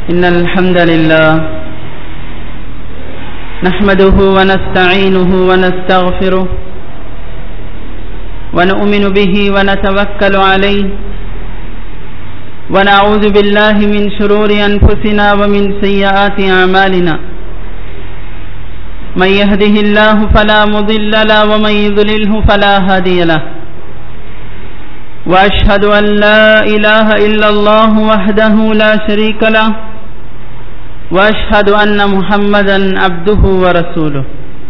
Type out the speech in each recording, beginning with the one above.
إن الحمد لله نحمده ونستعينه ونستغفره ونؤمن به ونتوكل عليه ونعوذ بالله من شرور أنفسنا ومن سيئات أعمالنا من يهده الله فلا مضل له ومن يضلله فلا هادي له وأشهد أن لا إله إلا الله وحده لا شريك له وأشهد أن محمدا عبده ورسوله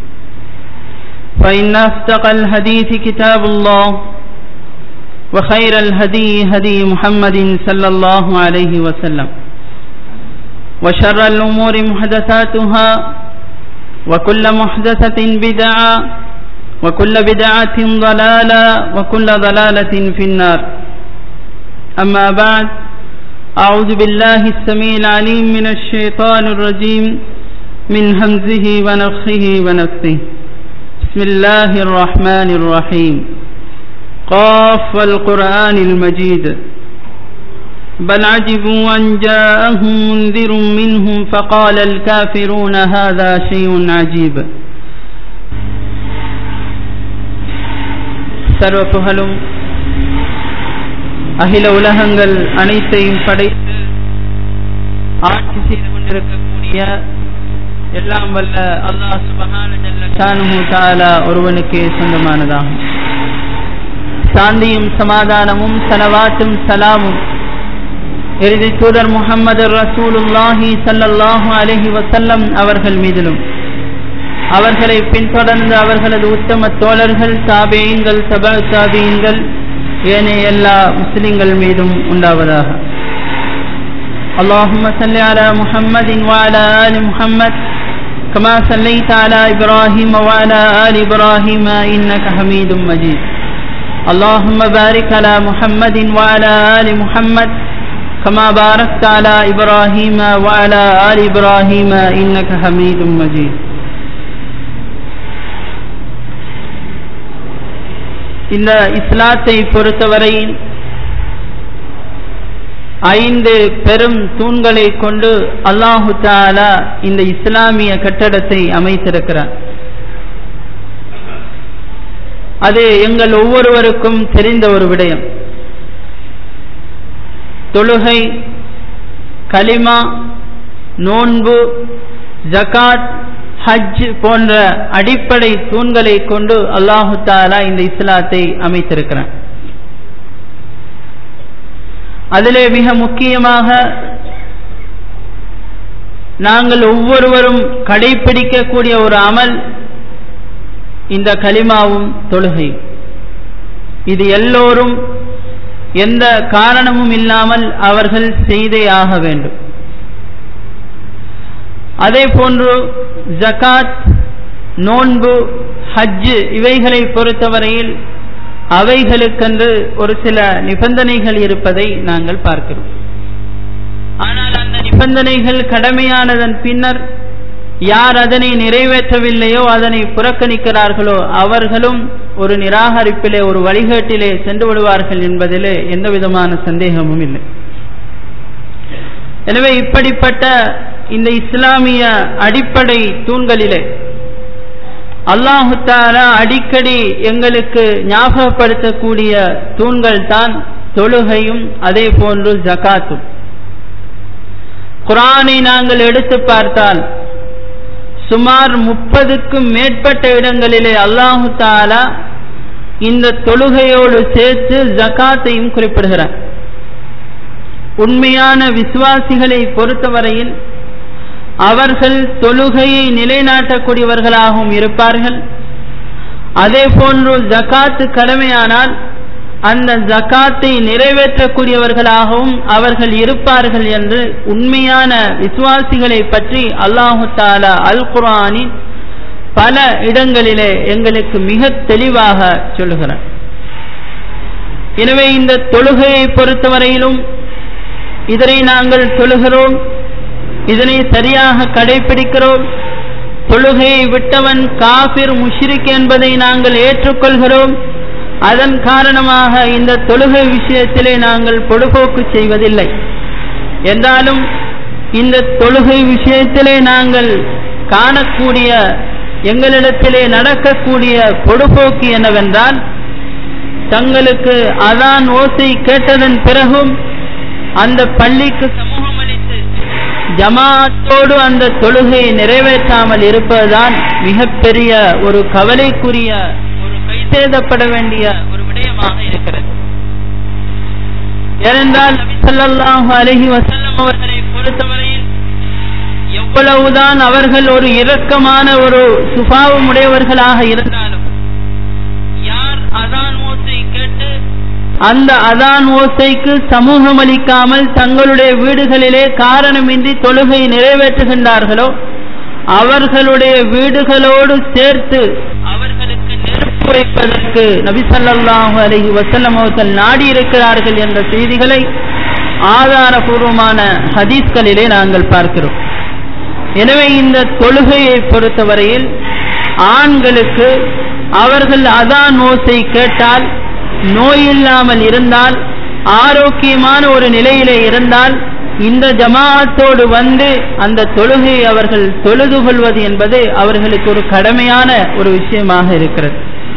فإن أصدق الحديث كتاب الله وخير الهدي هدي محمد صلى الله عليه وسلم وشر الأمور محدثاتها وكل محدثة بدعة وكل بدعة ضلالة وكل ضلالة في النار أما بعد أعوذ بالله السميع العليم من الشيطان الرجيم من همزه ونفخه ونفثه بسم الله الرحمن الرحيم قاف والقرآن المجيد بل عجبوا أن جاءهم منذر منهم فقال الكافرون هذا شيء عجيب சர்வ புகழும் அகில உலகங்கள் அனைத்தையும் படைத்து ஆட்சி செய்து கொண்டிருக்கக்கூடிய எல்லாம் வல்ல அல்லாஹ் சுபஹான ஒருவனுக்கே சொந்தமானதாகும் சாந்தியும் சமாதானமும் சலவாத்தும் சலாமும் இறுதி தூதர் முகமது ரசூலுல்லாஹி சல்லல்லாஹு அலஹி வசல்லம் அவர்கள் மீதிலும் அவர்களை பின்தொடர்ந்து அவர்களது உத்தம தோழர்கள் தாபேயங்கள் சபா தாபீன்கள் ஏனைய எல்லா முஸ்லிம்கள் மீதும் உண்டாவதாக اللهم صل على محمد وعلى آل محمد كما صليت على إبراهيم وعلى آل إبراهيم إنك حميد مجيد اللهم بارك على محمد وعلى آل محمد كما باركت على إبراهيم وعلى آل إبراهيم إنك حميد مجيد இந்த இஸ்லாத்தை பொறுத்தவரையில் ஐந்து பெரும் தூண்களை கொண்டு அல்லாஹு தாலா இந்த இஸ்லாமிய கட்டடத்தை அமைத்திருக்கிறார் அது எங்கள் ஒவ்வொருவருக்கும் தெரிந்த ஒரு விடயம் தொழுகை கலிமா நோன்பு ஜகாத் ஹஜ் போன்ற அடிப்படை தூண்களை கொண்டு அல்லாஹு தாலா இந்த இஸ்லாத்தை அமைத்திருக்கிறான் அதிலே மிக முக்கியமாக நாங்கள் ஒவ்வொருவரும் கடைபிடிக்கக்கூடிய ஒரு அமல் இந்த கலிமாவும் தொழுகை இது எல்லோரும் எந்த காரணமும் இல்லாமல் அவர்கள் செய்தே ஆக வேண்டும் அதே போன்று ஜகாத் நோன்பு ஹஜ்ஜு இவைகளை பொறுத்தவரையில் அவைகளுக்கென்று ஒரு சில நிபந்தனைகள் இருப்பதை நாங்கள் பார்க்கிறோம் ஆனால் அந்த நிபந்தனைகள் கடமையானதன் பின்னர் யார் அதனை நிறைவேற்றவில்லையோ அதனை புறக்கணிக்கிறார்களோ அவர்களும் ஒரு நிராகரிப்பிலே ஒரு வழிகேட்டிலே சென்று விடுவார்கள் என்பதிலே எந்த விதமான சந்தேகமும் இல்லை எனவே இப்படிப்பட்ட இந்த இஸ்லாமிய அடிப்படை தூண்களிலே அல்லாஹு தாலா அடிக்கடி எங்களுக்கு ஞாபகப்படுத்தக்கூடிய தூண்கள் தான் தொழுகையும் அதே போன்று ஜகாத்தும் குரானை நாங்கள் எடுத்து பார்த்தால் சுமார் முப்பதுக்கும் மேற்பட்ட இடங்களிலே அல்லாஹு தாலா இந்த தொழுகையோடு சேர்த்து ஜகாத்தையும் குறிப்பிடுகிறார் உண்மையான விசுவாசிகளை பொறுத்தவரையில் அவர்கள் தொழுகையை நிலைநாட்டக்கூடியவர்களாகவும் இருப்பார்கள் அதே போன்று ஜகாத்து கடமையானால் அந்த ஜகாத்தை நிறைவேற்றக்கூடியவர்களாகவும் அவர்கள் இருப்பார்கள் என்று உண்மையான விசுவாசிகளை பற்றி அல்லாஹு தாலா அல் குரானின் பல இடங்களிலே எங்களுக்கு மிக தெளிவாக சொல்லுகிறார் எனவே இந்த தொழுகையை பொறுத்தவரையிலும் இதனை நாங்கள் தொழுகிறோம் இதனை சரியாக கடைபிடிக்கிறோம் தொழுகையை விட்டவன் காபிர் முஷ்ரிக் என்பதை நாங்கள் ஏற்றுக்கொள்கிறோம் அதன் காரணமாக இந்த தொழுகை விஷயத்திலே நாங்கள் பொடுபோக்கு செய்வதில்லை என்றாலும் இந்த தொழுகை விஷயத்திலே நாங்கள் காணக்கூடிய எங்களிடத்திலே நடக்கக்கூடிய பொடுபோக்கு என்னவென்றால் தங்களுக்கு அதான் ஓசை கேட்டதன் பிறகும் அந்த பள்ளிக்கு சமூகம் அளித்து ஜமாத்தோடு அந்த தொழுகையை நிறைவேற்றாமல் இருப்பதுதான் மிகப்பெரிய ஒரு கவலைக்குரிய ஒரு கைசேதப்பட வேண்டிய ஒரு விடயமாக இருக்கிறது ஏனென்றால் நபி ஸல்லல்லாஹு அலைஹி வஸல்லம் அவர்களை பொறுத்தவரையில் எவ்வளவுதான் அவர்கள் ஒரு இரக்கமான ஒரு சுபாவம் உடையவர்களாக இருந்தாலும் யார் அதான் ஓசை கேட்டு அந்த அதான் ஓசைக்கு சமூகம் அளிக்காமல் தங்களுடைய வீடுகளிலே காரணமின்றி தொழுகை நிறைவேற்றுகின்றார்களோ அவர்களுடைய வீடுகளோடு சேர்த்து அவர்களுக்கு நெருப்பு வைப்பதற்கு நபி ஸல்லல்லாஹு அலைஹி வஸல்லம் அவர்கள் நாடி இருக்கிறார்கள் என்ற செய்திகளை ஆதாரபூர்வமான ஹதீஸ்களிலே நாங்கள் பார்க்கிறோம் எனவே இந்த தொழுகையை பொறுத்தவரையில் ஆண்களுக்கு அவர்கள் அதான் ஓசை கேட்டால் நோய் இல்லாமல் இருந்தால் ஆரோக்கியமான ஒரு நிலையிலே இருந்தால் இந்த ஜமாஅத்தோடு வந்து அந்த தொழுகையை அவர்கள் தொழுது கொள்வது என்பது அவர்களுக்கு ஒரு கடமையான ஒரு விஷயமாக இருக்கிறது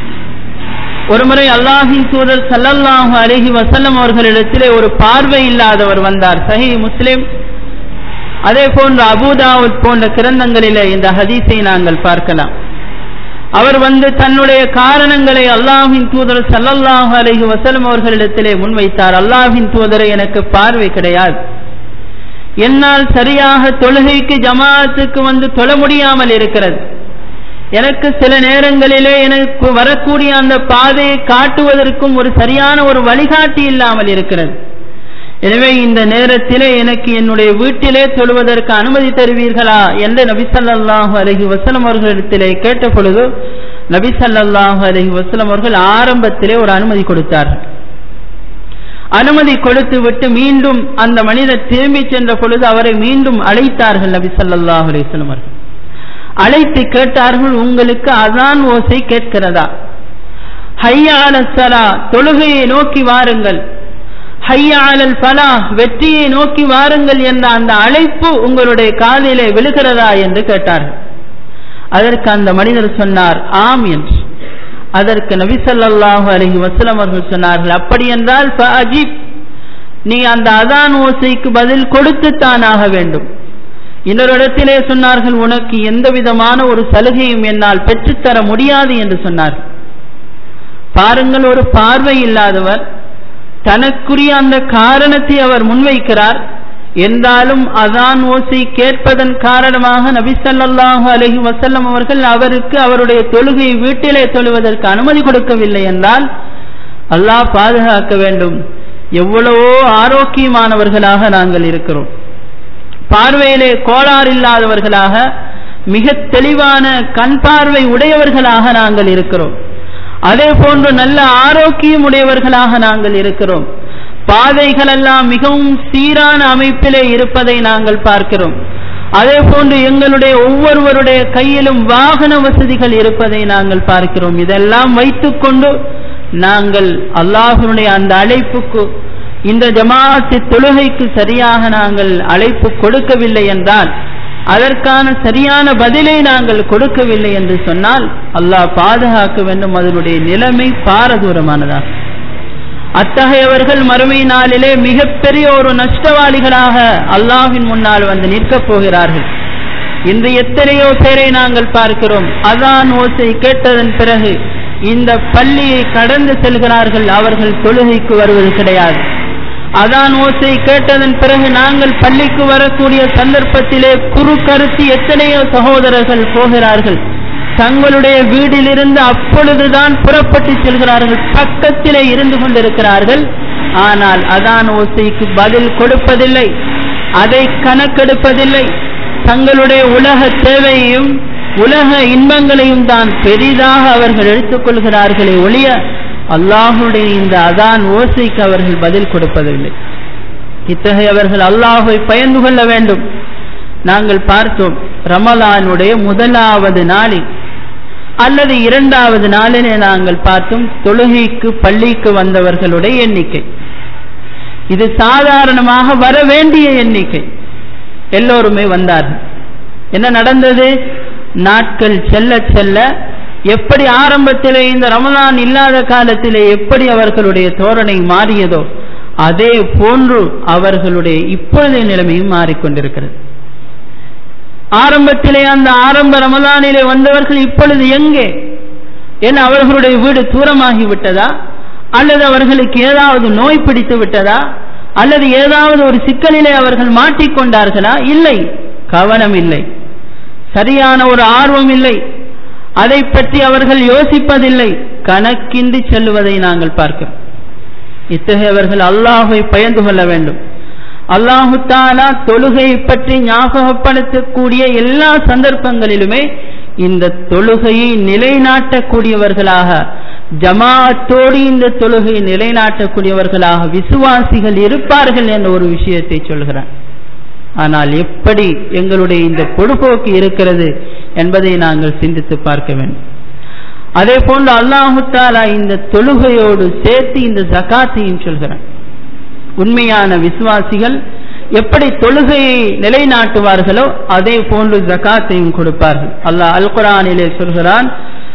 ஒருமுறை அல்லாஹின் தூதர் சல்லல்லாஹு அலைஹி வஸல்லம் அவர்களிடத்திலே ஒரு பார்வை இல்லாதவர் வந்தார் சஹி முஸ்லிம் அதே போன்ற அபூதாவுத் போன்ற கிரந்தங்களிலே இந்த ஹதீஸை நாங்கள் பார்க்கலாம் அவர் வந்து தன்னுடைய காரணங்களை அல்லாஹின் தூதர் சல்லல்லாஹு அலைஹி வஸல்லம் அவர்களிடத்திலே முன்வைத்தார் அல்லாஹின் தூதரை எனக்கு பார்வை கிடையாது என்னால் சரியாக தொழுகைக்கு ஜமாஅத்துக்கு வந்து தொழ முடியாமல் இருக்கிறது எனக்கு சில நேரங்களிலே எனக்கு வரக்கூடிய அந்த பாதையை காட்டுவதற்கும் ஒரு சரியான ஒரு வழிகாட்டி இல்லாமல் இருக்கிறது எனவே இந்த நேரத்திலே எனக்கு என்னுடைய வீட்டிலே தொழுவதற்கு அனுமதி தருவீர்களா என்று நபி ஸல்லல்லாஹு அலைஹி வஸல்லம் அவர்களிடத்திலே கேட்ட பொழுது நபி ஸல்லல்லாஹு அலைஹி வஸல்லம் அவர்கள் ஆரம்பத்திலே ஒரு அனுமதி கொடுத்தார்கள் அனுமதி கொடுத்து விட்டு மீண்டும் அந்த மனிதர் திரும்பி சென்ற பொழுது அவரை மீண்டும் அழைத்தார்கள் நபி ஸல்லல்லாஹு அலைஹி வஸல்லம் அவர்கள் அழைத்து கேட்டார்கள் உங்களுக்கு அதான் ஓசை கேட்கிறதா ஹையால சலா தொழுகையை நோக்கி வாருங்கள் ஹையாளல் பலா வெற்றியை நோக்கி வாருங்கள் என்ற அந்த அழைப்பு உங்களுடைய காதிலே விழுகிறதா என்று கேட்டார்கள் அதற்கு அந்த மனிதர் சொன்னார் ஆம் என்று அதற்கு நபி ஸல்லல்லாஹு அலைஹி வஸல்லம் அவர்கள் சொன்னார்கள் அப்படி என்றால் ஃபஅஜிப் நீ அந்த அதான் ஓசைக்கு பதில் கொடுத்துத்தான் ஆக வேண்டும் இன்னொரு இடத்திலே சொன்னார்கள் உனக்கு எந்த விதமான ஒரு சலுகையும் என்னால் பெற்றுத்தர முடியாது என்று சொன்னார்கள் பாருங்கள் ஒரு பார்வை இல்லாதவர் தனக்குரிய அந்த காரணத்தை அவர் முன்வைக்கிறார் என்றாலும் அதான் ஓசை கேட்பதன் காரணமாக நபி ஸல்லல்லாஹு அலைஹி வஸல்லம் அவர்கள் அவருக்கு அவருடைய தொழுகை வீட்டிலே தொழுவதற்கு அனுமதி கொடுக்கவில்லை என்றால் அல்லாஹ் பாதுகாக்க வேண்டும் எவ்வளவோ ஆரோக்கியமானவர்களாக நாங்கள் இருக்கிறோம் பார்வையிலே கோளாறு இல்லாதவர்களாக மிக தெளிவான கண் பார்வை உடையவர்களாக நாங்கள் இருக்கிறோம் அதே போன்று நல்ல ஆரோக்கியம் உடையவர்களாக நாங்கள் இருக்கிறோம் பாதைகள் எல்லாம் மிகவும் சீரான அமைப்பிலே இருப்பதை நாங்கள் பார்க்கிறோம் அதே போன்று எங்களுடைய ஒவ்வொருவருடைய கையிலும் வாகன வசதிகள் இருப்பதை நாங்கள் பார்க்கிறோம் இதெல்லாம் வைத்துக்கொண்டு நாங்கள் அல்லாஹனுடைய அந்த அழைப்புக்கு இந்த ஜமாஅத்து தொழுகைக்கு சரியாக நாங்கள் அழைப்பு கொடுக்கவில்லை என்றால் அதற்கான சரியான பதிலை நாங்கள் கொடுக்கவில்லை என்று சொன்னால் அல்லாஹ் பாதுகாக்க வேண்டும் அதனுடைய நிலைமை பாரதூரமானதாகும் அத்தகையவர்கள் மறுமை நாளிலே மிகப்பெரிய ஒரு நஷ்டவாளிகளாக அல்லாஹின் முன்னால் வந்து நிற்கப் போகிறார்கள் இன்று எத்தனையோ பேரை நாங்கள் பார்க்கிறோம் அதான் ஓசை கேட்டதன் பிறகு இந்த பள்ளியை கடந்து செல்கிறார்கள் அவர்கள் தொழுகைக்கு வருவது கிடையாது அதான் ஓசை கேட்டதன் பிறகு நாங்கள் பள்ளிக்கு வரக்கூடிய சந்தர்ப்பத்திலே குறு கருத்து எத்தனையோ சகோதரர்கள் போகிறார்கள் தங்களுடைய வீட்டிலிருந்து அப்பொழுதுதான் புறப்பட்டு செல்கிறார்கள் பக்கத்திலே இருந்து கொண்டிருக்கிறார்கள் ஆனால் அதான் ஓசைக்கு பதில் கொடுப்பதில்லை அதை கணக்கெடுப்பதில்லை தங்களுடைய உலக தேவையையும் உலக இன்பங்களையும் தான் பெரிதாக அவர்கள் எடுத்துக்கொள்கிறார்களே ஒழிய அல்லாஹுடைய இந்த அதான் ஓசைக்கு அவர்கள் பதில் கொடுப்பதில்லை இத்தகையவர்கள் அல்லாஹை பயந்து கொள்ள வேண்டும் நாங்கள் பார்த்தோம் ரமலானுடைய முதலாவது நாளில் அல்லது இரண்டாவது நாளிலே நாங்கள் பார்த்தோம் தொழுகைக்கு பள்ளிக்கு வந்தவர்களுடைய எண்ணிக்கை இது சாதாரணமாக வர வேண்டிய எண்ணிக்கை எல்லோருமே வந்தார்கள் என்ன நடந்தது நாட்கள் செல்ல செல்ல எப்படி ஆரம்பத்திலே இந்த ரமதான் இல்லாத காலத்திலே எப்படி அவர்களுடைய தோரணை மாறியதோ அதே போன்று அவர்களுடைய இப்பொழுதைய நிலைமையும் மாறிக்கொண்டிருக்கிறது ஆரம்பத்திலே அந்த ஆரம்ப ரமதானிலே வந்தவர்கள் இப்பொழுது எங்கே ஏன் அவர்களுடைய வீடு தூரமாகி விட்டதா அல்லது அவர்களுக்கு ஏதாவது நோய் பிடித்து விட்டதா அல்லது ஏதாவது ஒரு சிக்கலிலே அவர்கள் மாட்டிக்கொண்டார்களா இல்லை கவனம் இல்லை சரியான ஒரு ஆர்வம் இல்லை அதை பற்றி அவர்கள் யோசிப்பதில்லை கணக்கின்றி செல்லுவதை நாங்கள் பார்க்கிறோம் இத்தகையவர்கள் அல்லாஹை பயந்து கொள்ள வேண்டும் அல்லாஹு தாலா தொழுகையை பற்றி ஞாபகப்படுத்தக்கூடிய எல்லா சந்தர்ப்பங்களிலுமே இந்த தொழுகையை நிலைநாட்டக்கூடியவர்களாக ஜமாஅத்தோடு இந்த தொழுகையை நிலைநாட்டக்கூடியவர்களாக விசுவாசிகள் இருப்பார்கள் என்ற ஒரு விஷயத்தை சொல்கிறார் ஆனால் எப்படி எங்களுடைய இந்த பொடுபோக்கு இருக்கிறது என்பதை நாங்கள் சிந்தித்து பார்க்க வேண்டும் அதே போன்று அல்லாஹு தாலா இந்த தொழுகையோடு சேர்த்து இந்த ஜகாத்தையும் சொல்கிறான் உண்மையான விசுவாசிகள் எப்படி தொழுகையை நிலைநாட்டுவார்களோ அதே போன்று ஜகாத்தையும் கொடுப்பார்கள் அல்லாஹ் அல் குரானிலே சொல்கிறான்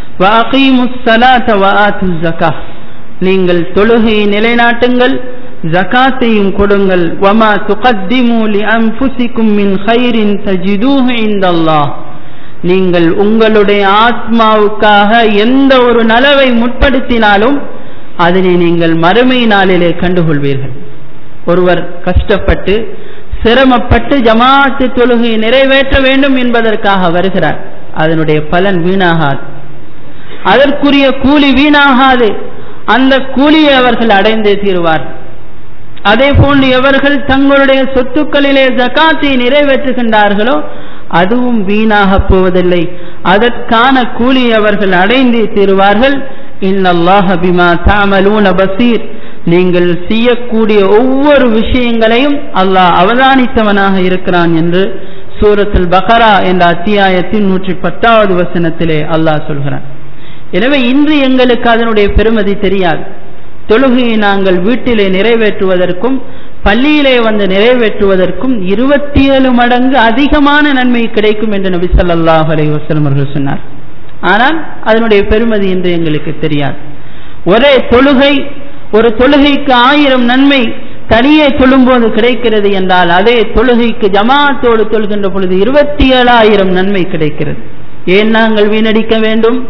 நீங்கள் தொழுகையை நிலைநாட்டுங்கள் ஜகாத்தையும் கொடுங்கள் வமா துகத்திமு லி அன்ஃபுசிக்கும் மின் கைரின் தஜிதூஹு இந்தல்லாஹ் நீங்கள் உங்களுடைய ஆத்மாவுக்காக எந்த ஒரு நலவை முற்படுத்தினாலும் அதனை நீங்கள் மறுமை நாளிலே கண்டுகொள்வீர்கள் ஒருவர் கஷ்டப்பட்டு சிரமப்பட்டு ஜமாத்து தொழுகை நிறைவேற்ற வேண்டும் என்பதற்காக வருகிறார் அதனுடைய பலன் வீணாகாது அதற்குரிய கூலி வீணாகாது அந்த கூலியை அவர்கள் அடைந்தே தீருவார்கள் அதே போன்று எவர்கள் தங்களுடைய சொத்துக்களிலே ஜக்காத்தை நிறைவேற்றுகின்றார்களோ அதுவும் வீணாக போவதில்லை அதற்கான கூலி அவர்கள் அடைந்தே தீருவார்கள் இன்னல்லாஹ பிமா தாமலூன பசீர் நீங்கள் செய்யக்கூடிய ஒவ்வொரு விஷயங்களையும் அல்லாஹ் அவதானித்தவனாக இருக்கிறான் என்று சூரத்துல் பகரா என்ற அத்தியாயத்தின் நூற்றி பத்தாவது வசனத்திலே அல்லாஹ் சொல்கிறான் எனவே இன்று எங்களுக்கு அதனுடைய பெருமதி தெரியாது தொழுகையை நாங்கள் வீட்டிலே நிறைவேற்றுவதற்கும் பள்ளியிலே வந்து நிறைவேற்றுவதற்கும் இருபத்தி ஏழு மடங்கு அதிகமான நன்மை கிடைக்கும் என்று நபி ஸல்லல்லாஹு அலைஹி வஸல்லம் அவர்கள் சொன்னார் ஆனால் அதனுடைய பெருமதி என்று எங்களுக்கு தெரியாது ஒரே தொழுகை ஒரு தொழுகைக்கு ஆயிரம் நன்மை தனியே தொழும்போது கிடைக்கிறது என்றால் அதே தொழுகைக்கு ஜமாத்தோடு தொழுகின்ற பொழுது இருபத்தி ஏழாயிரம் நன்மை கிடைக்கிறது ஏன் நாங்கள் வீணடிக்க வேண்டும்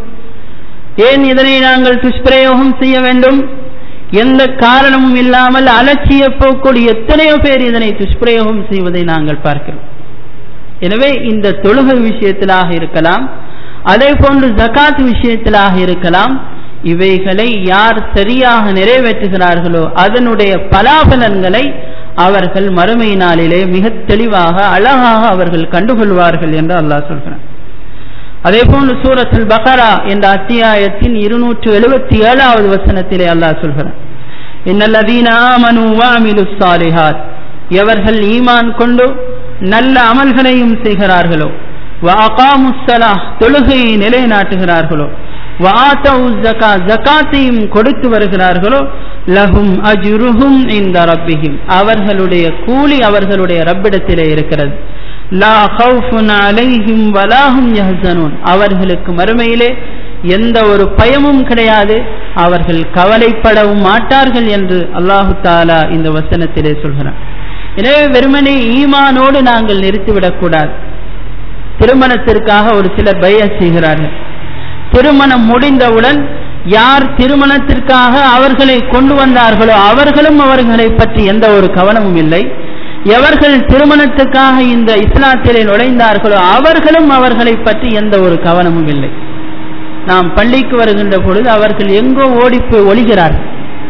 ஏன் இதனை நாங்கள் துஷ்பிரயோகம் செய்ய வேண்டும் எந்த காரணமும் இல்லாமல் அலட்சிய போக்கோடு எத்தனையோ பேர் இதனை துஷ்பிரயோகம் செய்வதை நாங்கள் பார்க்கிறோம் எனவே இந்த தொழுகை விஷயத்திலாக இருக்கலாம் அதே போன்று ஜகாத் விஷயத்திலாக இருக்கலாம் இவைகளை யார் சரியாக நிறைவேற்றுகிறார்களோ அதனுடைய பலாபலன்களை அவர்கள் மறுமை நாளிலே மிக தெளிவாக அழகாக அவர்கள் கண்டுகொள்வார்கள் என்று அல்லாஹ் சொல்கிறான் அதே போன்று சூரத்துல் பகரா என்ற அத்தியாயத்தின் இருநூற்று எழுபத்தி ஏழாவது வசனத்திலே அல்லாஹ் சொல்கிறான் இன்னல்லதீன ஆமனு வாமிலு சாலிஹாத் எவர்கள் ஈமான் கொண்டு நல்ல அமல்களையும் செய்கிறார்களோ வாகாமுஸ்ஸலா தொழுகையை நிலைநாட்டுகிறார்களோ வாத்தவு ஜகா ஜகாத்தையும் கொடுத்து வருகிறார்களோ லஹும் அஜுருஹும் இந்த ரப்பிஹிம் அவர்களுடைய கூலி அவர்களுடைய ரப்பிடத்திலே இருக்கிறது லா ஹவுஃபுன் அலைஹிம் வலாஹும் யஹ்சனூன் அவர்களுக்கு மறுமையிலே எந்த ஒரு பயமும் கிடையாது அவர்கள் கவலைப்படவும் மாட்டார்கள் என்று அல்லாஹு தாலா இந்த வசனத்திலே சொல்கிறான் எனவே வெறுமனே ஈமானோடு நாங்கள் நிறுத்திவிடக்கூடாது திருமணத்திற்காக ஒரு சிலர் பய செய்கிறார்கள் திருமணம் முடிந்தவுடன் யார் திருமணத்திற்காக அவர்களை கொண்டு வந்தார்களோ அவர்களும் அவர்களை பற்றி எந்த ஒரு கவனமும் இல்லை எவர்கள் திருமணத்துக்காக இந்த இஸ்லாத்திலே நுழைந்தார்களோ அவர்களும் அவர்களை பற்றி எந்த ஒரு கவனமும் இல்லை நாம் பள்ளிக்கு வருகின்ற பொழுது அவர்கள் எங்கோ ஓடி போய் ஒளிகிறார்கள்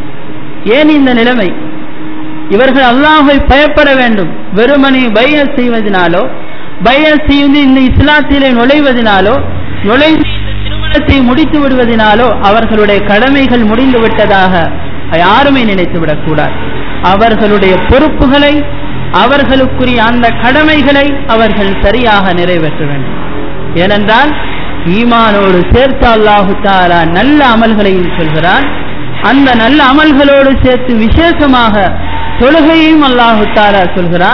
ஏன் இந்த நிலைமை இவர்கள் அல்லாஹை பயப்பட வேண்டும் வெறுமனை பய செய்வதனாலோ பய செய்து இந்த இஸ்லாத்திலே நுழைவதனாலோ நுழைந்து திருமணத்தை முடித்து விடுவதனாலோ அவர்களுடைய கடமைகள் முடிந்து விட்டதாக யாருமே நினைத்து விடக்கூடாது அவர்களுடைய பொறுப்புகளை அவர்களுக்குரிய அந்த கடமைகளை அவர்கள் சரியாக நிறைவேற்ற வேண்டும் ஏனென்றால் ஈமானோடு சேர்த்து அல்லாஹு தாலா நல்ல அமல்களையும் சொல்கிறான் அந்த நல்ல அமல்களோடு சேர்த்து விசேஷமாக தொழுகையும் அல்லாஹு தாலா சொல்கிறான்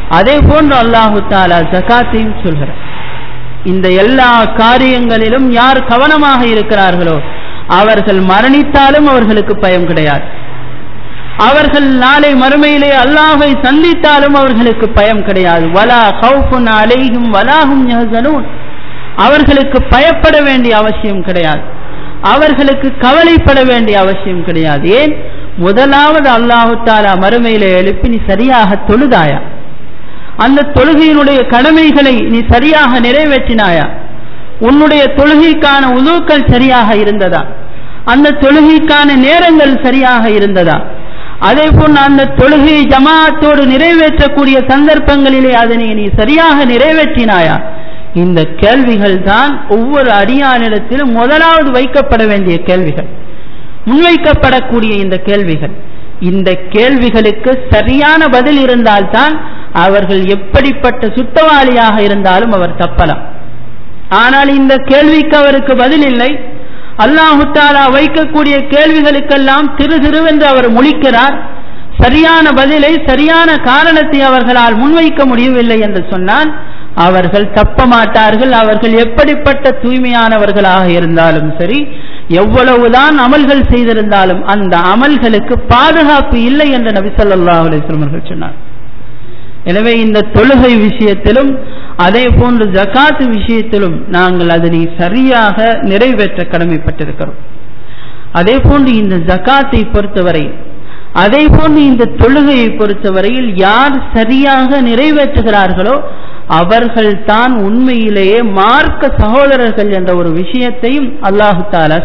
அதே போன்று அல்லாஹு தாலா ஜகாத்தையும் சொல்கிறார் இந்த எல்லா காரியங்களிலும் யார் கவனமாக இருக்கிறார்களோ அவர்கள் மரணித்தாலும் அவர்களுக்கு பயம் கிடையாது அவர்கள் நாளை மறுமையிலே அல்லாஹை சந்தித்தாலும் அவர்களுக்கு பயம் கிடையாது வலா ஹவுஃபுன் அலைஹும் வலாஹும் யஹ்சனூன் அவர்களுக்கு பயப்பட வேண்டிய அவசியம் கிடையாது அவர்களுக்கு கவலைப்பட வேண்டிய அவசியம் கிடையாது ஏன் முதலாவது அல்லாஹு தாலா மறுமையிலே எழுப்பி நீ சரியாக தொழுதாயா அந்த தொழுகையினுடைய கடமைகளை நீ சரியாக நிறைவேற்றினாயா உன்னுடைய தொழுகைக்கான உதுக்கள் சரியாக இருந்ததா அந்த தொழுகைக்கான நேரங்கள் சரியாக இருந்ததா அதே போன்று அந்த தொழுகையை ஜமாத்தோடு நிறைவேற்றக்கூடிய சந்தர்ப்பங்களிலே அதனை நீ சரியாக நிறைவேற்றினாயா இந்த கேள்விகள் தான் ஒவ்வொரு அடியானிடத்திலும் முதலாவது வைக்கப்பட வேண்டிய கேள்விகள் முன்வைக்கப்படக்கூடிய இந்த கேள்விகள் இந்த கேள்விகளுக்கு சரியான பதில் இருந்தால்தான் அவர்கள் எப்படிப்பட்ட சுத்தவாளியாக இருந்தாலும் அவர் தப்பலாம் ஆனால் இந்த கேள்விக்கு அவருக்கு பதில் இல்லை அல்லாஹு தாலா வைக்கக்கூடிய கேள்விகளுக்கெல்லாம் திரு திருவென்று அவர் முழிக்கிறார் சரியான பதிலை சரியான காரணத்தை அவர்களால் முன்வைக்க முடியவில்லை என்று சொன்னால் அவர்கள் தப்ப மாட்டார்கள் அவர்கள் எப்படிப்பட்ட தூய்மையானவர்களாக இருந்தாலும் சரி எவ்வளவுதான் அமல்கள் செய்திருந்தாலும் அந்த அமல்களுக்கு பாதுகாப்பு இல்லை என்று நபி ஸல்லல்லாஹு அலைஹி வஸல்லம் அவர்கள் சொன்னார் எனவே இந்த தொழுகை விஷயத்திலும் அதே போன்று ஜகாத் விஷயத்திலும் நாங்கள் அதனை சரியாக நிறைவேற்ற கடமைப்பட்டிருக்கிறோம் அதே போன்று இந்த ஜகாத்தை பொறுத்தவரை அதே போன்று இந்த தொழுகையை பொறுத்தவரையில் யார் சரியாக நிறைவேற்றுகிறார்களோ அவர்கள் தான் உண்மையிலேயே மார்க்க சகோதரர்கள் என்ற ஒரு விஷயத்தையும் அல்லாஹு தாலா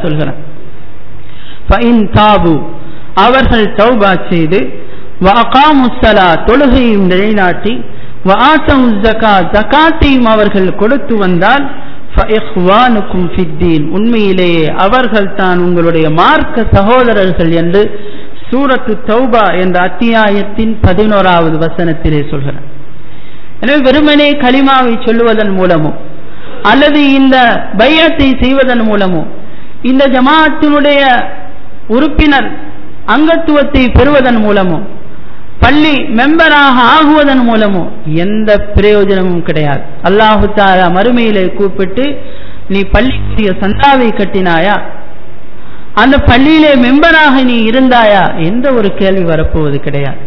சொல்கிறான் தாபு அவர்கள் தௌபா செய்து வகாமுசலா தொழுகையும் நிலைநாட்டி வஆத்தவு ஜகா ஜகாத்தையும் அவர்கள் கொடுத்து வந்தால் ஃபஇஹ்வானுக்கும் ஃபித்தீன் உண்மையிலேயே அவர்கள் தான் உங்களுடைய மார்க்க சகோதரர்கள் என்று சூரத்து தௌபா என்ற அத்தியாயத்தின் பதினோராவது வசனத்திலே சொல்கிறார் எனவே வெறுமனே கலிமாவை சொல்லுவதன் மூலமோ அல்லது இந்த பையத்தை செய்வதன் மூலமோ இந்த ஜமாத்தினுடைய உறுப்பினர் அங்கத்துவத்தை பெறுவதன் மூலமோ பள்ளி மெம்பராக ஆகுவதன் மூலமோ எந்த பிரயோஜனமும் கிடையாது அல்லாஹு தாலா மறுமையிலே கூப்பிட்டு நீ பள்ளிக்குரிய சந்தாவை கட்டினாயா அந்த பள்ளியிலே மெம்பராக நீ இருந்தாயா என்ற ஒரு கேள்வி வரப்போவது கிடையாது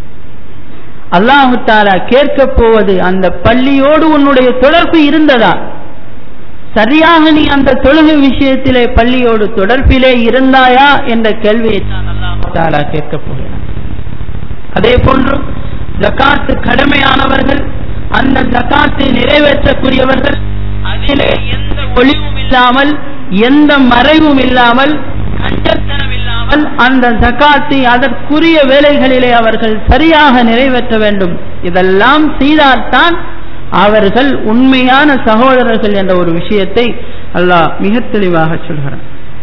அல்லாஹு தாலா கேட்க போவது அந்த பள்ளியோடு உன்னுடைய தொடர்பு இருந்ததா சரியாக நீ அந்த தொழுகை விஷயத்திலே பள்ளியோடு தொடர்பிலே இருந்தாயா என்ற கேள்வியை தான் அல்லாஹு தாலா கேட்க போகிறார் அதே போன்று ஜக்காத்து கடமையானவர்கள் அந்த ஜக்காத்தை நிறைவேற்றக்கூடியவர்கள் அதிலே எந்த ஒளிவும் இல்லாமல் எந்த மறைவும் இல்லாமல் கஞ்சத்தனம் இல்லாமல் அந்த ஜக்காத்தை அதற்குரிய வேலைகளிலே அவர்கள் சரியாக நிறைவேற்ற வேண்டும் இதெல்லாம் செய்தால்தான் அவர்கள் உண்மையான சகோதரர்கள் என்ற ஒரு விஷயத்தை அல்லாஹ் மிக தெளிவாக சொல்கிறான்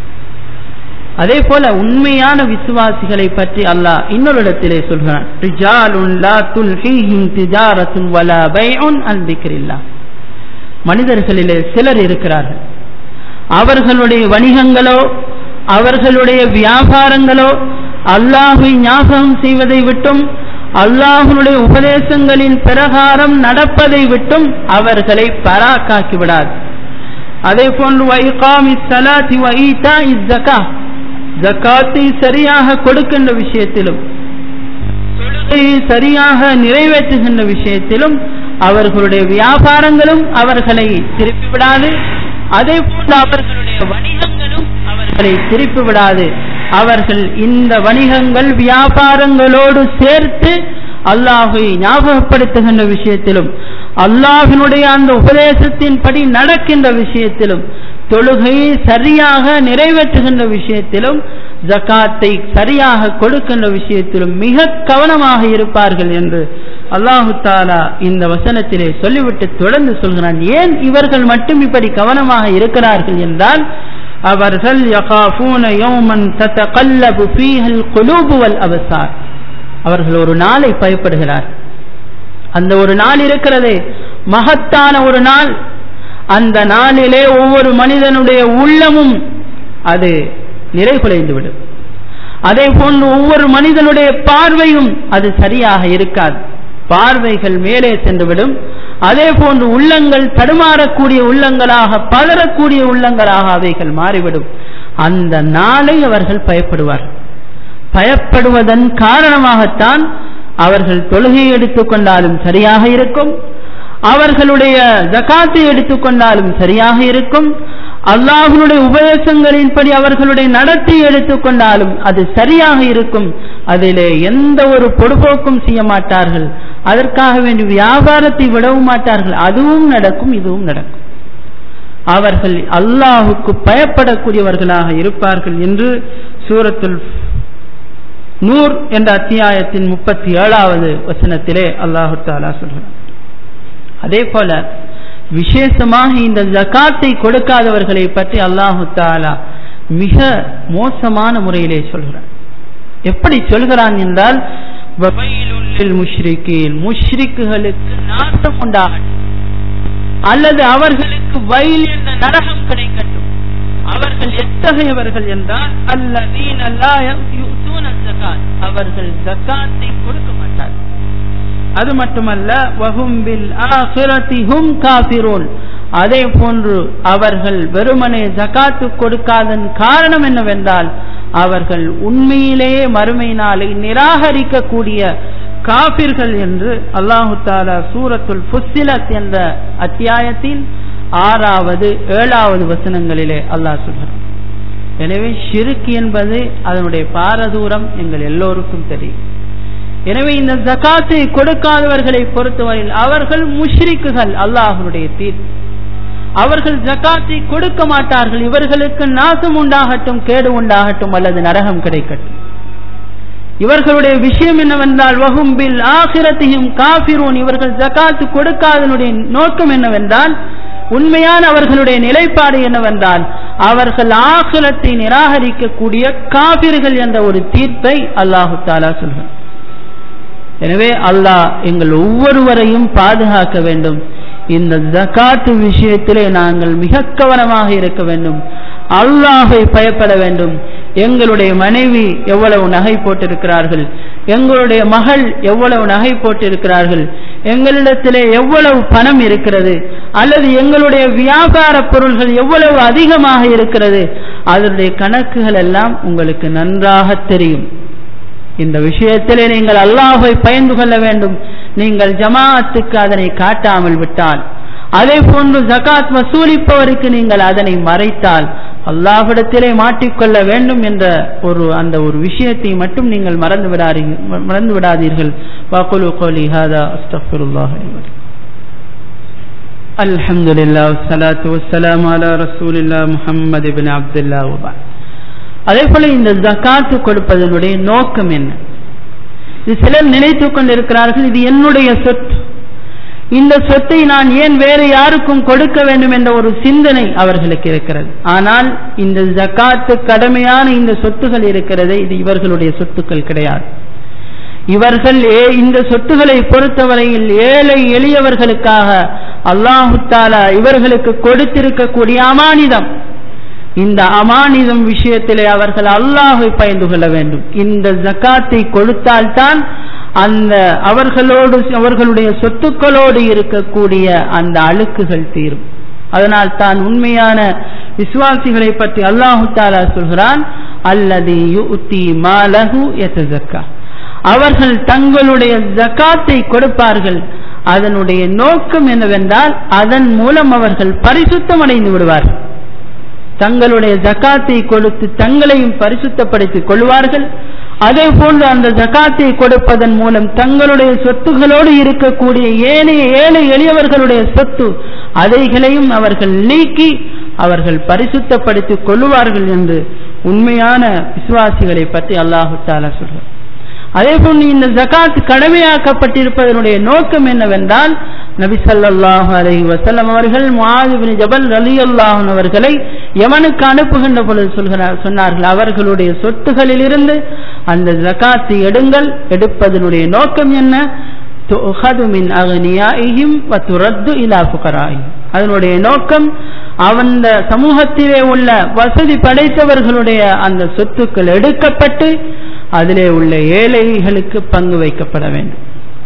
அதே போல உண்மையான விசுவாசிகளை பற்றி அல்லாஹ் இன்னொரு இடத்திலே சொல்கிறான் ரிஜாலுன் லா துல்ஹீஹிம் திஜாரத்துன் வலா பைஉன் அன் திக்ரில்லாஹ் மனிதர்களிலே சிலர் இருக்கிறார்கள் அவர்களுடைய வணிகங்களோ அவர்களுடைய வியாபாரங்களோ அல்லாஹை ஞாபகம் செய்வதை விட்டும் அல்லாஹனுடைய உபதேசங்களின் பிரகாரம் நடப்பதை விட்டும் அவர்களை பராக்காக்கி விடாது அதே போன்று வைகாமி சலாத்தி வைதா இஸ்ஸகா ஜக்காத்தை சரியாக கொடுக்கின்ற விஷயத்திலும் தொழுகையை சரியாக நிறைவேற்றுகின்ற விஷயத்திலும் அவர்களுடைய வியாபாரங்களும் அவர்களை திருப்பி விடாது அதே போன்று அவர்களுடைய வணிகங்களும் அவர்களை திருப்பி விடாது அவர்கள் இந்த வணிகங்கள் வியாபாரங்களோடு சேர்த்து அல்லாஹை ஞாபகப்படுத்துகின்ற விஷயத்திலும் அல்லாஹினுடைய அந்த உபதேசத்தின்படி நடக்கின்ற விஷயத்திலும் தொழுகையை சரியாக நிறைவேற்றுகின்ற விஷயத்திலும் ஜக்காத்தை சரியாக கொடுக்கின்ற விஷயத்திலும் மிக கவனமாக இருப்பார்கள் என்று அல்லாஹு தாலா இந்த வசனத்திலே சொல்லிவிட்டு தொடர்ந்து சொல்கிறான் ஏன் இவர்கள் மட்டும் இப்படி கவனமாக இருக்கிறார்கள் என்றால் அவர்கள் யகாஃபூன யௌமன் தத்தகல்லபு ஃபீஹல் குலூபு வல் அபசார் அவர்கள் ஒரு நாளை பயப்படுகிறார் அந்த ஒரு நாள் இருக்கிறதே மகத்தான ஒரு நாள் அந்த நாளிலே ஒவ்வொரு மனிதனுடைய உள்ளமும் அது நிறைகுலைந்துவிடும் அதே போன்று ஒவ்வொரு மனிதனுடைய பார்வையும் அது சரியாக இருக்காது பார்வைகள் மேலே சென்றுவிடும் அதே போன்று உள்ளங்கள் தடுமாறக்கூடிய உள்ளங்களாக பதறக்கூடிய உள்ளங்களாக அவைகள் மாறிவிடும் அந்த நாளை அவர்கள் பயப்படுவார்கள் பயப்படுவதன் காரணமாகத்தான் அவர்கள் தொழுகை எடுத்துக்கொண்டாலும் சரியாக இருக்கும் அவர்களுடைய ஜகாத்தை எடுத்துக்கொண்டாலும் சரியாக இருக்கும் அல்லாஹனுடைய உபதேசங்களின்படி அவர்களுடைய நடத்தை எடுத்துக்கொண்டாலும் அது சரியாக இருக்கும் அதிலே எந்த ஒரு பொடுபோக்கும் செய்ய மாட்டார்கள் அதற்காக வேண்டி வியாபாரத்தை விடவும் மாட்டார்கள் அதுவும் நடக்கும் இதுவும் நடக்கும் அவர்கள் அல்லாஹுக்கு பயப்படக்கூடியவர்களாக இருப்பார்கள் என்று சூரத்துல் நூர் என்ற அத்தியாயத்தின் முப்பத்தி ஏழாவது வசனத்திலே அல்லாஹு தாலா சொல்கிறார் அதே போல விசேஷமாக இந்த ஜக்காத்தை கொடுக்காதவர்களை பற்றி அல்லாஹு தாலா மிக மோசமான முறையிலே சொல்கிறார் எப்படி சொல்கிறான் என்றால் முஷ்ரிக்கீன் முஷ்ரிக்குகளுக்கு நாட்டம் உண்டாகட்டும் அல்லது அவர்களுக்கு வயல் என்ற நரகம் கிடைக்கட்டும் அவர்கள் எத்தகையவர்கள் என்றால் அல்லதீன் அவர்கள் ஜக்காத்தை கொடுக்க மாட்டார்கள் அது மட்டுமல்ல வஹும்பில் ஆஹிரத்திஹும் காபிரோன் அதே போன்று அவர்கள் வெறுமனே ஜகாத்து கொடுக்காதன் காரணம் என்னவென்றால் அவர்கள் உண்மையிலேயே மறுமை நாளை நிராகரிக்கக்கூடிய காபிர்கள் என்று அல்லாஹு தாலா சூரத்துல் ஃபுசிலத் என்ற அத்தியாயத்தில் ஆறாவது ஏழாவது வசனங்களிலே அல்லாஹ் சொல்கிறான் எனவே ஷிருக்கு என்பது அதனுடைய பாரதூரம் எங்கள் எல்லோருக்கும் தெரியும் எனவே இந்த ஜகாத்தை கொடுக்காதவர்களை பொறுத்தவரையில் அவர்கள் முஷ்ரிக்குகள் அல்லாஹனுடைய தீர்ப்பு அவர்கள் ஜகாத்தை கொடுக்க மாட்டார்கள் இவர்களுக்கு நாசம் உண்டாகட்டும் கேடு உண்டாகட்டும் அல்லது நரகம் கிடைக்கட்டும் இவர்களுடைய விஷயம் என்னவென்றால் வகும்பில் ஆகிரத்தையும் காபிரூன் இவர்கள் ஜகாத்து கொடுக்காதனுடைய நோக்கம் என்னவென்றால் உண்மையான அவர்களுடைய நிலைப்பாடு என்னவென்றால் அவர்கள் ஆகிரத்தை நிராகரிக்கக்கூடிய காபிர்கள் என்ற ஒரு தீர்ப்பை அல்லாஹு தாலா சொல்கிறார் எனவே அல்லாஹ் எங்கள் ஒவ்வொருவரையும் பாதுகாக்க வேண்டும் இந்த ஜகாத்து விஷயத்திலே நாங்கள் மிக கவனமாக இருக்க வேண்டும் அல்லாஹை பயப்பட வேண்டும் எங்களுடைய மனைவி எவ்வளவு நகை போட்டிருக்கிறார்கள் எங்களுடைய மகள் எவ்வளவு நகை போட்டிருக்கிறார்கள் எங்களிடத்திலே எவ்வளவு பணம் இருக்கிறது அல்லது எங்களுடைய வியாபார பொருள்கள் எவ்வளவு அதிகமாக இருக்கிறது அதனுடைய கணக்குகள் எல்லாம் உங்களுக்கு நன்றாக தெரியும் இந்த விஷயத்திலே நீங்கள் அல்லாஹை பயந்து கொள்ள வேண்டும் நீங்கள் ஜமாஅத்துக்கு அதனை காட்டாமல் விட்டால் அதே போன்று ஜகாத் வசூலிப்பவருக்கு நீங்கள் அதனை மறைத்தால் அல்லாஹிடத்திலே மாட்டிக்கொள்ள வேண்டும் என்ற ஒரு அந்த ஒரு விஷயத்தை மட்டும் நீங்கள் மறந்து விடாதீர்கள் மறந்து விடாதீர்கள் வாக்குலு கோலி ஹாதா அஸ்தஃபிருல்லாஹ் الحمد لله والصلاة والسلام على رسول الله محمد بن عبد الله وبعد அதே போல இந்த ஜக்காத்து கொடுப்பதனுடைய நோக்கம் என்ன இது சிலர் நினைத்து கொண்டிருக்கிறார்கள் இது என்னுடைய சொத்து இந்த சொத்தை நான் ஏன் வேறு யாருக்கும் கொடுக்க வேண்டும் என்ற ஒரு சிந்தனை அவர்களுக்கு இருக்கிறது ஆனால் இந்த ஜக்காத்து கடமையான இந்த சொத்துகள் இருக்கிறது இது இவர்களுடைய சொத்துக்கள் கிடையாது இவர்கள் இந்த சொத்துக்களை பொறுத்தவரையில் ஏழை எளியவர்களுக்காக அல்லாஹு தாலா இவர்களுக்கு கொடுத்திருக்கக்கூடிய அமானிதம் இந்த அமானிதம் விஷயத்திலே அவர்கள் அல்லாஹை பயந்து கொள்ள வேண்டும் இந்த ஜக்காத்தை கொடுத்தால்தான் அந்த அவர்களோடு அவர்களுடைய சொத்துக்களோடு இருக்கக்கூடிய அந்த அழுக்குகள் தீரும் அதனால் தான் உண்மையான விசுவாசிகளை பற்றி அல்லாஹு தாலா சொல்கிறான் அல்லது யுத்தி மாலகு எத்தக்கா அவர்கள் தங்களுடைய ஜக்காத்தை கொடுப்பார்கள் அதனுடைய நோக்கம் என்னவென்றால் அதன் மூலம் அவர்கள் பரிசுத்தம் அடைந்து விடுவார்கள் தங்களுடைய ஜக்காத்தை கொடுத்து தங்களையும் பரிசுத்தப்படுத்திக் கொள்வார்கள் அதே போன்று அந்த ஜக்காத்தை கொடுப்பதன் மூலம் தங்களுடைய சொத்துகளோடு இருக்கக்கூடிய ஏனைய ஏழை எளியவர்களுடைய சொத்து அதைகளையும் அவர்கள் நீக்கி அவர்கள் பரிசுத்தப்படுத்திக் கொள்வார்கள் என்று உண்மையான விசுவாசிகளை பற்றி அல்லாஹு தாலா சொல்றார் அதே போன்று இந்த ஜகாத் கடமையாக்கப்பட்டிருப்பதனுடைய நோக்கம் என்னவென்றால் நபி சல்லாஹு அலஹி வசல்லம் அவர்கள் முஆதுபின் ஜபல் அலி அல்லாஹன் அவர்களை யமனுக்கு அனுப்புகின்ற பொழுது சொல்கிறார் சொன்னார்கள் அவர்களுடைய சொத்துகளிலிருந்து அந்த ஜகாத்தை எடுங்கள் எடுப்பதனுடைய நோக்கம் என்ன மின் அகனியாயியும் துரத்து இலா புகராயும் அதனுடைய நோக்கம் அந்த சமூகத்திலே உள்ள வசதி படைத்தவர்களுடைய அந்த சொத்துக்கள் எடுக்கப்பட்டு அதிலே உள்ள ஏழைகளுக்கு பங்கு வைக்கப்பட வேண்டும்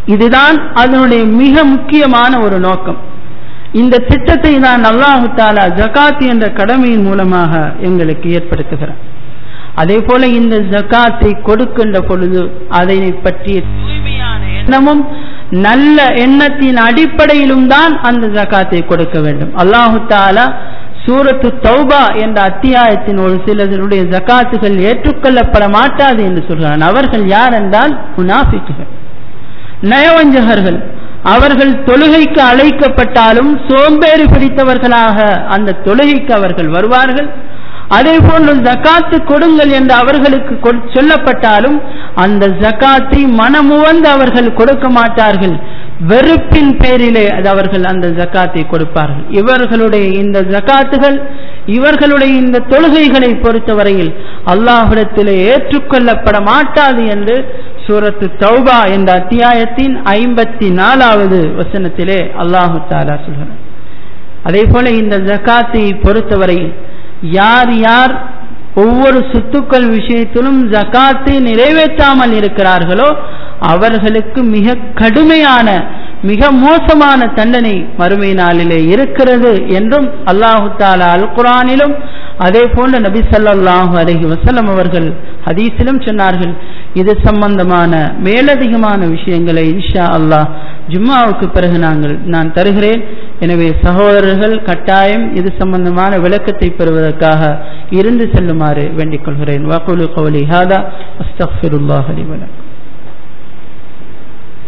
இதுதான் அதனுடைய மிக முக்கியமான ஒரு நோக்கம் இந்த திட்டத்தை தான் அல்லாஹு தாலா ஜகாத் என்ற கடமையின் மூலமாக எங்களுக்கு ஏற்படுத்துகிறார் அதே போல இந்த ஜகாத்தை கொடுக்கின்ற பொழுது அதை பற்றிய தூய்மையான எண்ணமும் நல்ல எண்ணத்தின் அடிப்படையிலும் தான் அந்த ஜகாத்தை கொடுக்க வேண்டும் அல்லாஹு தாலா சூரத்து தௌபா என்ற அத்தியாயத்தின் ஒரு சிலருடைய ஜகாத்துகள் ஏற்றுக்கொள்ளப்பட மாட்டாது என்று சொல்கிறான் அவர்கள் யார் என்றால் முனாஃபிக்குகள் நயவஞ்சகர்கள் அவர்கள் தொழுகைக்கு அழைக்கப்பட்டாலும் சோம்பேறி பிடித்தவர்களாக அந்த தொழுகைக்கு அவர்கள் வருவார்கள் அதே போன்று ஜக்காத்து கொடுங்கள் என்று அவர்களுக்கு சொல்லப்பட்டாலும் அந்த ஜக்காத்தை மனமுவந்து அவர்கள் கொடுக்க மாட்டார்கள் வெறுப்பின் பேரிலே அது அவர்கள் அந்த ஜக்காத்தை கொடுப்பார்கள் இவர்களுடைய இந்த ஜக்காத்துகள் இவர்களுடைய இந்த தொழுகைகளை பொறுத்தவரையில் அல்லாஹிடத்திலே ஏற்றுக்கொள்ளப்பட மாட்டாது என்று சூரத்து தௌபா என்ற அத்தியாயத்தின் ஐம்பத்தி நாலாவது வசனத்திலே அல்லாஹு தாலா சொல்கிறார் அதே போல இந்த ஜக்காத்தை பொறுத்தவரையில் யார் யார் ஒவ்வொரு சொத்துக்கள் விஷயத்திலும் ஜக்காத்தை நிறைவேற்றாமல் இருக்கிறார்களோ அவர்களுக்கு மிக கடுமையான மிக மோசமான தண்டனை மறுமை நாளிலே இருக்கிறது என்றும் அல்லாஹு தாலா அல் குரானிலும் அதே போன்ற நபி சல்லாஹூ அலஹி வசலம் அவர்கள் ஹதீஸிலும் சொன்னார்கள் இது சம்பந்தமான மேலதிகமான விஷயங்களை இன்ஷா அல்லாஹ் ஜும்மாவுக்கு பிறகு நாங்கள் நான் தருகிறேன் எனவே சகோதரர்கள் கட்டாயம் இது சம்பந்தமான விளக்கத்தை பெறுவதற்காக இருந்து செல்லுமாறு வேண்டிக் கொள்கிறேன் வாக்குலு கவலி ஹாதா அஸ்தஃபிருல்லாஹ் அலி வலக்கம்